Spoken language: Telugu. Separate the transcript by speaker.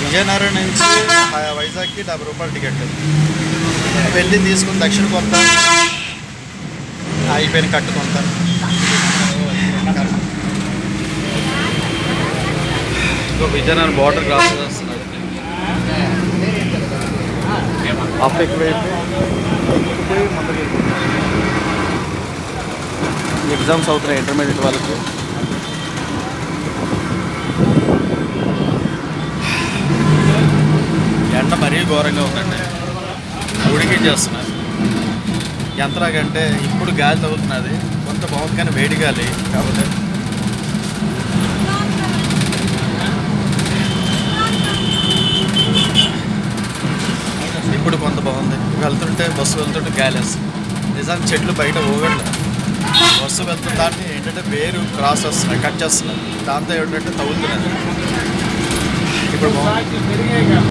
Speaker 1: విజయనగరం నుంచి హై- వైజాగ్కి డెబ్బై రూపాయలు టికెట్ వెళ్ళి తీసుకుని దక్షిణ కొంత అయిపోయిన కట్టు కొంత
Speaker 2: ఇంకో విజయనగరం బార్డర్ క్రాస్ చేస్తున్నారు
Speaker 1: అప్ ఎక్కువైతే ఎక్కుపోయి ముందుకు ఎగ్జామ్స్ అవుతున్నాయి ఇంటర్మీడియట్ వాళ్ళకి ఎండ మరీ ఘోరంగా ఉందండి ఉడికి చేస్తున్నారు ఎంతలాగంటే ఇప్పుడు గాలి తగులుతున్నది కొంత బాగుంది కానీ వేడి గాలి కాకపోతే ఇప్పుడు కొంత బాగుంది వెళ్తుంటే బస్సు వెళ్తుంటే గాలి వేస్తుంది నిజానికి చెట్లు బయట ఊగట్లేదు బస్సు వెళ్తున్న దాన్ని ఏంటంటే వేరు క్రాస్ వస్తున్నాయి కట్ చేస్తున్నాయి దాంతో ఏంటంటే తగులుతున్నది ఇప్పుడు బాగుంది